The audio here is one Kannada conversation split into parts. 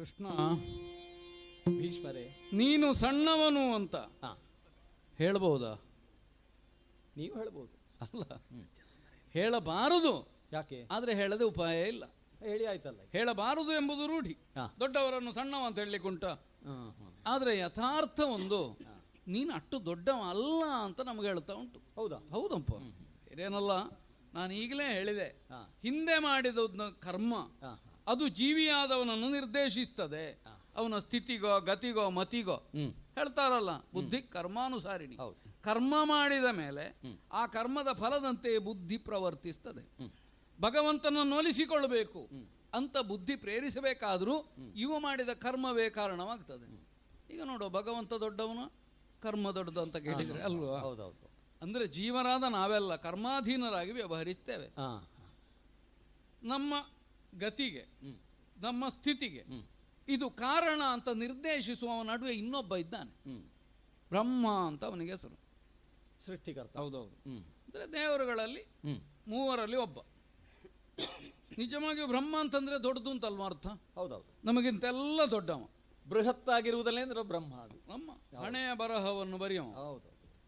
ಕೃಷ್ಣ ಭೀಷ್ಮರೇ ನೀನು ಸಣ್ಣವನು ಅಂತ ಹಾ ಹೇಳ್ಬಹುದಾ ನೀವು ಹೇಳ್ಬೋದು ಅಲ್ಲ ಹೇಳಬಾರದು ಯಾಕೆ ಆದ್ರೆ ಹೇಳದೆ ಉಪಾಯ ಇಲ್ಲ ಹೇಳಿ ಆಯ್ತಲ್ಲ ಹೇಳಬಾರದು ಎಂಬುದು ರೂಢಿ ಹಾ. ದೊಡ್ಡವರನ್ನು ಸಣ್ಣವ ಅಂತ ಹೇಳಲಿಕ್ಕುಂಟ ಹ್ಮ್, ಹ್ಮ್. ಆದ್ರೆ ಯಥಾರ್ಥ ಒಂದು ನೀನು ಅಷ್ಟು ದೊಡ್ಡವ ಅಲ್ಲ ಅಂತ ನಮ್ಗೆ ಹೇಳ್ತಾ ಉಂಟು ಹೌದಾ ಹೌದಪ್ಪ ಬೇರೇನಲ್ಲ ನಾನು ಈಗಲೇ ಹೇಳಿದೆ ಹಾ. ಹಿಂದೆ ಮಾಡಿದ ಕರ್ಮ ಹಾ, ಅದು ಜೀವಿಯಾದವನನ್ನು ನಿರ್ದೇಶಿಸ್ತದೆ ಅವನ ಸ್ಥಿತಿಗೋ ಗತಿಗೋ ಮತಿಗೋ ಹ್ಮ್ ಹೇಳ್ತಾರಲ್ಲ ಬುದ್ಧಿ ಕರ್ಮಾನುಸಾರಿಣಿ ಹೌದು. ಕರ್ಮ ಮಾಡಿದ ಮೇಲೆ ಆ ಕರ್ಮದ ಫಲದಂತೆ ಬುದ್ಧಿ ಪ್ರವರ್ತಿಸ್ತದೆ ಹ್ಮ್. ಭಗವಂತನನ್ನು ಒಲಿಸಿಕೊಳ್ಳಬೇಕು ಅಂತ ಬುದ್ಧಿ ಪ್ರೇರಿಸಬೇಕಾದರೂ ಇವ ಮಾಡಿದ ಕರ್ಮವೇ ಕಾರಣವಾಗ್ತದೆ ಈಗ ನೋಡು ಭಗವಂತ ದೊಡ್ಡವನು ಕರ್ಮ ದೊಡ್ಡದು ಅಂತ ಕೇಳಿದ್ರೆ ಅಲ್ವಾ ಹೌದೌದು ಅಂದ್ರೆ ಜೀವರಾದ ನಾವೆಲ್ಲ ಕರ್ಮಾಧೀನರಾಗಿ ವ್ಯವಹರಿಸ್ತೇವೆ ಹಾ ನಮ್ಮ ಗತಿಗೆ ಹ್ಮ್. ನಮ್ಮ ಸ್ಥಿತಿಗೆ ಹ್ಮ್. ಇದು ಕಾರಣ ಅಂತ ನಿರ್ದೇಶಿಸುವ ನಡುವೆ ಇನ್ನೊಬ್ಬ ಇದ್ದಾನೆ ಹ್ಮ್ ಬ್ರಹ್ಮ ಅಂತ ಅವನಿಗೆ ಹೆಸರು ಸೃಷ್ಟಿಕರ್ತ ಹೌದೌದು ಹ್ಮ್ ಅಂದ್ರೆ ದೇವರುಗಳಲ್ಲಿ ಹ್ಮ್ ಮೂವರಲ್ಲಿ ಒಬ್ಬ ನಿಜವಾಗಿಯೂ ಬ್ರಹ್ಮ ಅಂತಂದ್ರೆ ದೊಡ್ಡದು ಅಂತಲ್ವ ಅರ್ಥ ಹೌದೌದು ನಮಗಿಂತೆಲ್ಲ ದೊಡ್ಡವ ಬೃಹತ್ತಾಗಿರುವುದಲ್ಲೇ ಅಂದ್ರೆ ಬ್ರಹ್ಮ ಅದು ನಮ್ಮ ಹಣೆಯ ಬರಹವನ್ನು ಬರೆಯವ ಹೌದೌದು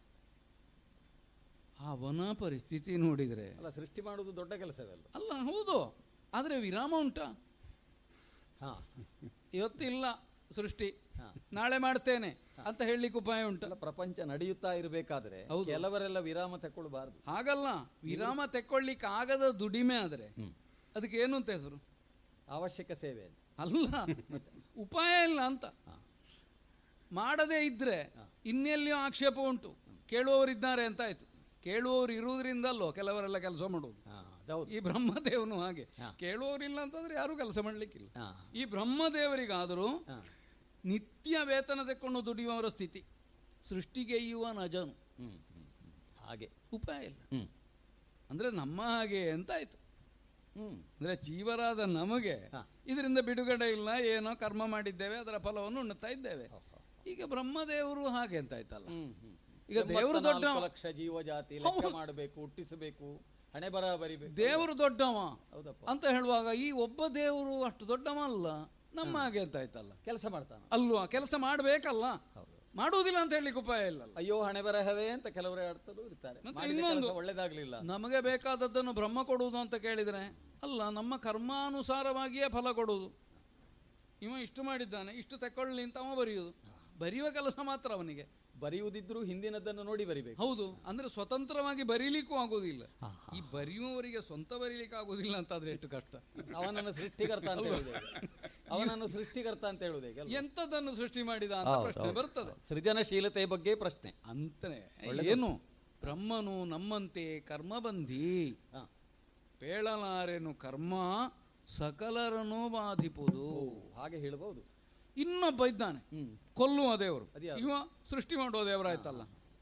ಅವನ ಪರಿಸ್ಥಿತಿ ನೋಡಿದ್ರೆ ಅಲ್ಲ ಸೃಷ್ಟಿ ಮಾಡುವುದು ದೊಡ್ಡ ಕೆಲಸವೇ ಅಲ್ಲ ಅಲ್ಲ ಹೌದು ಆದ್ರೆ ವಿರಾಮ ಉಂಟಾ ಹಾ ಇವತ್ತಿಲ್ಲ ಸೃಷ್ಟಿ ಹಾ. ನಾಳೆ ಮಾಡ್ತೇನೆ ಅಂತ ಹೇಳಲಿಕ್ಕೆ ಉಪಾಯ ಉಂಟು ಅಲ್ಲ ಪ್ರಪಂಚ ನಡೆಯುತ್ತಾ ಇರಬೇಕಾದ್ರೆ ಹೌದು. ಕೆಲವರೆಲ್ಲ ವಿರಾಮ ತಗೊಳ್ಬಾರ್ದು ಹಾಗಲ್ಲ ವಿರಾಮ ತೆಕ್ಕೊಳ್ಳಿಕ್ಕೆ ಆಗದ ದುಡಿಮೆ ಆದ್ರೆ ಅದಕ್ಕೆ ಏನು ಅಂತ ಹೆಸರು ಅವಶ್ಯಕ ಸೇವೆ ಅಲ್ಲ ಉಪಾಯ ಇಲ್ಲ ಅಂತ ಹಾ. ಮಾಡದೇ ಇದ್ರೆ ಇನ್ನೆಲ್ಲಿಯೋ ಆಕ್ಷೇಪ ಉಂಟು ಕೇಳುವವರಿದ್ದಾರೆ ಅಂತ ಆಯ್ತು ಕೇಳುವವರು ಇರುವುದರಿಂದಲ್ಲೋ ಕೆಲವರೆಲ್ಲ ಕೆಲಸ ಮಾಡುವುದು ಹಾ ಅದೌದು ಈ ಬ್ರಹ್ಮದೇವನು ಹಾಗೆ ಹಾ. ಕೇಳುವವರಿಲ್ಲ ಅಂತಂದ್ರೆ ಯಾರು ಕೆಲಸ ಮಾಡ್ಲಿಕ್ಕಿಲ್ಲ ಹಾ ಈ ಬ್ರಹ್ಮದೇವರಿಗಾದರೂ ಹಾ ನಿತ್ಯ ವೇತನ ತೆಕ್ಕೊಂಡು ದುಡಿಯುವವರ ಸ್ಥಿತಿ ಸೃಷ್ಟಿಗೆಯ್ಯುವ ನಜನು ಹ್ಮ್ ಹ್ಮ್ ಹ್ಮ್. ಹಾಗೆ ಉಪಾಯ ಇಲ್ಲ ಹ್ಮ್ ಅಂದ್ರೆ ನಮ್ಮ ಹಾಗೆ ಅಂತ ಆಯ್ತು ಹ್ಮ್ ಅಂದ್ರೆ ಜೀವರಾದ ನಮಗೆ ಹಾ. ಇದರಿಂದ ಬಿಡುಗಡೆ ಇಲ್ಲ ಏನೋ ಕರ್ಮ ಮಾಡಿದ್ದೇವೆ ಅದರ ಫಲವನ್ನು ಉಣ್ಣುತ್ತಾ ಇದ್ದೇವೆ ಈಗ ಬ್ರಹ್ಮದೇವರು ಹಾಗೆ ಅಂತ ಆಯ್ತಲ್ಲ ಹ್ಮ್ ಹ್ಮ್ ಈಗ ದೇವರು ದೊಡ್ಡ ಎಂಬತ್ನಾಲ್ಕು ಲಕ್ಷ ಜೀವ ಜಾತಿ ಲೆಕ್ಕ ಮಾಡಬೇಕು ಹುಟ್ಟಿಸಬೇಕು ಹಣೆ ಬರಹ ಬರಿಬೇಕು ದೇವರು ದೊಡ್ಡವ ಹೌದಪ್ಪ ಅಂತ ಹೇಳುವಾಗ ಈ ಒಬ್ಬ ದೇವರು ಅಷ್ಟು ದೊಡ್ಡವ ಅಲ್ಲ ನಮ್ಮ ಹಾಗೆ ಅಂತ ಆಯ್ತಲ್ಲ ಕೆಲಸ ಮಾಡ್ತಾನ ಅಲ್ವಾ ಕೆಲಸ ಮಾಡಬೇಕಲ್ಲ ಹೌದು ಮಾಡುವುದಿಲ್ಲ ಅಂತ ಹೇಳಲಿಕ್ಕೆ ಉಪಾಯ ಇಲ್ಲಲ್ಲ ಅಯ್ಯೋ ಹಣೆ ಬರಹವೇ ಅಂತ ಕೆಲವರು ಆಡ್ತಲೂ ಇರ್ತಾರೆ ಮತ್ತೆ ಮಾಡಿದ ಇನ್ನೊಂದು- ಕೆಲಸ ಒಳ್ಳೇದಾಗ್ಲಿಲ್ಲ ನಮಗೆ ಬೇಕಾದದ್ದನ್ನು ಬ್ರಹ್ಮ ಕೊಡುವುದು ಅಂತ ಕೇಳಿದರೆ ಅಲ್ಲ ನಮ್ಮ ಕರ್ಮಾನುಸಾರವಾಗಿಯೇ ಫಲ ಕೊಡುವುದು ಇವ ಇಷ್ಟು ಮಾಡಿದ್ದಾನೆ ಇಷ್ಟು ತಕೊಳ್ಳಿ ಅಂತ ಅವ ಬರೆಯುವುದು ಬರೆಯುವ ಕೆಲಸ ಮಾತ್ರ ಅವನಿಗೆ ಬರೆಯುವುದಿದ್ರು ಹಿಂದಿನದನ್ನು ನೋಡಿ ಬರಿಬೇಕು ಹೌದು ಅಂದ್ರೆ ಸ್ವತಂತ್ರವಾಗಿ ಬರೀಲಿಕ್ಕೂ ಆಗುವುದಿಲ್ಲ ಈ ಬರೆಯುವವರಿಗೆ ಸ್ವಂತ ಬರೀಲಿಕ್ಕೆ ಆಗುವುದಿಲ್ಲ ಅಂತಾದ್ರೆ ಎಷ್ಟು ಕಷ್ಟ ಅವನನ್ನು ಸೃಷ್ಟಿಕರ್ತ ಅಂತ ಹೇಳುದೇ ಅವನನ್ನು ಸೃಷ್ಟಿಕರ್ತ ಅಂತ ಹೇಳುದೇ ಎಂತದನ್ನು ಸೃಷ್ಟಿ ಮಾಡಿದ ಅಂತ ಪ್ರಶ್ನೆ ಬರ್ತದೆ ಸೃಜನಶೀಲತೆ ಬಗ್ಗೆ ಪ್ರಶ್ನೆ ಅಂತನೇ ಏನು ಬ್ರಹ್ಮನು ನಮ್ಮಂತೆ ಕರ್ಮಬಂಧಿ ಹಾ. ಪೇಳಲಾರೆನು ಕರ್ಮ ಸಕಲರನ್ನು ಬಾಧಿಪುದು ಓ, ಹಾಗೆ ಹೇಳಬಹುದು ಇನ್ನೊಬ್ಬ ಇದ್ದಾನೆ ಹ್ಮ್ ಕೊಲ್ಲುವ ದೇವರು ಅದ್ಯಾರು? ಇವ ಸೃಷ್ಟಿ ಮಾಡುವ ದೇವರಾಯ್ತಲ್ಲ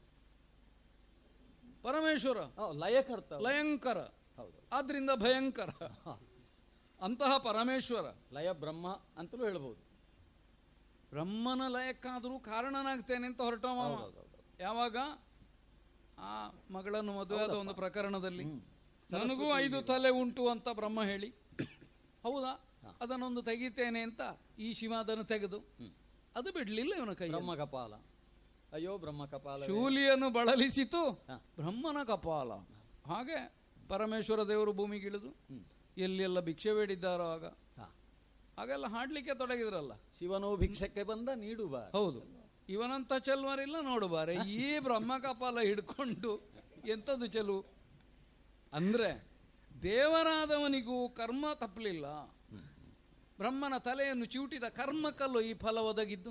ಪರಮೇಶ್ವರ ಆ, ಲಯಕರ್ತ ಲಯಂಕರ ಹೌದು ಆದ್ರಿಂದ ಭಯಂಕರ ಹಾ. ಅಂತಹ ಪರಮೇಶ್ವರ ಲಯ ಬ್ರಹ್ಮ ಅಂತಲೂ ಹೇಳ್ಬಹುದು ಬ್ರಹ್ಮನ ಲಯಕ್ಕಾದರೂ ಕಾರಣನಾಗ್ತೇನೆ ಅಂತ ಹೊರಟವ ಅವ. ಹೌದೌದು. ಯಾವಾಗ ಆ ಮಗಳನ್ನು ಮದುವೆಯಾದ ಒಂದು ಪ್ರಕರಣದಲ್ಲಿ ಹ್ಮ್. ನನಗೂ ಐದು ತಲೆ ಉಂಟು ಅಂತ ಬ್ರಹ್ಮ ಹೇಳಿ ಹೌದಾ ಅದನ್ನೊಂದು ತೆಗಿತೇನೆ ಅಂತ ಈ ಶಿವ ಅದನ್ನು ತೆಗೆದು ಅದು ಬಿಡ್ಲಿಲ್ಲ ಇವನ ಕೈ ಬ್ರಹ್ಮ ಕಪಾಲ ಅಯ್ಯೋ ಬ್ರಹ್ಮ ಕಪಾಲ ಶೂಲಿಯನ್ನು ಬಳಲಿಸಿತು ಹಾ. ಬ್ರಹ್ಮನ ಕಪಾಲ ಹಾಗೆ ಪರಮೇಶ್ವರ ದೇವರು ಭೂಮಿಗಿಳಿದು ಹ್ಮ್. ಎಲ್ಲೆಲ್ಲ ಭಿಕ್ಷೆ ಬೇಡಿದ್ದಾರೋ ಆಗ ಹಾ. ಹಾಗೆಲ್ಲ ಹಾಡ್ಲಿಕ್ಕೆ ತೊಡಗಿದ್ರಲ್ಲ ಶಿವನು ಭಿಕ್ಷಕ್ಕೆ ಬಂದ ನೀಡುವ ಹೌದು ಇವನಂತ ಚೆಲ್ವರಿಲ್ಲ ನೋಡುಬಾರೆ ಈ ಬ್ರಹ್ಮ ಕಪಾಲ ಹಿಡ್ಕೊಂಡು ಎಂಥದ್ದು ಚೆಲುವು ಅಂದ್ರೆ ದೇವರಾದವನಿಗೂ ಕರ್ಮ ತಪ್ಪಲಿಲ್ಲ ಬ್ರಹ್ಮನ ತಲೆಯನ್ನು ಚಿವುಟಿದ ಕರ್ಮಕ್ಕಲ್ಲೋ ಈ ಫಲ ಒದಗಿದ್ದು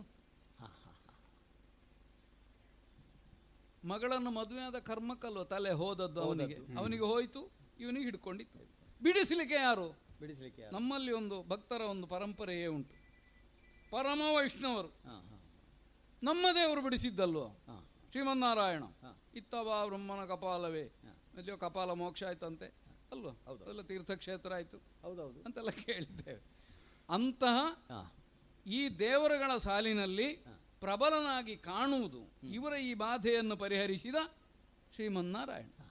ಮಗಳನ್ನು ಮದುವೆಯಾದ ಕರ್ಮಕ್ಕಲ್ವ ತಲೆ ಹೋದದ್ದು ಅವನಿಗೆ ಅವನಿಗೆ ಹೋಯ್ತು ಇವನಿಗೆ ಹಿಡ್ಕೊಂಡಿತ್ತು ಬಿಡಿಸಲಿಕ್ಕೆ ಯಾರು ಬಿಡಿಸ್ಲಿಕ್ಕೆ ಯಾರು? ನಮ್ಮಲ್ಲಿ ಒಂದು ಭಕ್ತರ ಒಂದು ಪರಂಪರೆಯೇ ಉಂಟು ಪರಮ ವೈಷ್ಣವರು ಹಾ, ಹಾ, ನಮ್ಮ ದೇವರು ಬಿಡಿಸಿದ್ದಲ್ವ ಹಾ. ಶ್ರೀಮನ್ನಾರಾಯಣ ಹಾ. ಇತ್ತವ ಬ್ರಹ್ಮನ ಕಪಾಲವೇ ಹಾ. ಅಲ್ಲಿಯೋ ಕಪಾಲ ಮೋಕ್ಷ ಆಯ್ತಂತೆ ಅಲ್ವ ಹೌದು. ಅದೆಲ್ಲ ತೀರ್ಥಕ್ಷೇತ್ರ ಆಯ್ತು ಹೌದೌದು ಅಂತೆಲ್ಲ ಕೇಳಿದ್ದೇವೆ ಅಂತಹ ಹಾ. ಈ ದೇವರುಗಳ ಸಾಲಿನಲ್ಲಿ ಪ್ರಬಲನಾಗಿ ಕಾಣುವುದು ಇವರ ಈ ಬಾಧೆಯನ್ನು ಪರಿಹರಿಸಿದ ಶ್ರೀಮನ್ನಾರಾಯಣ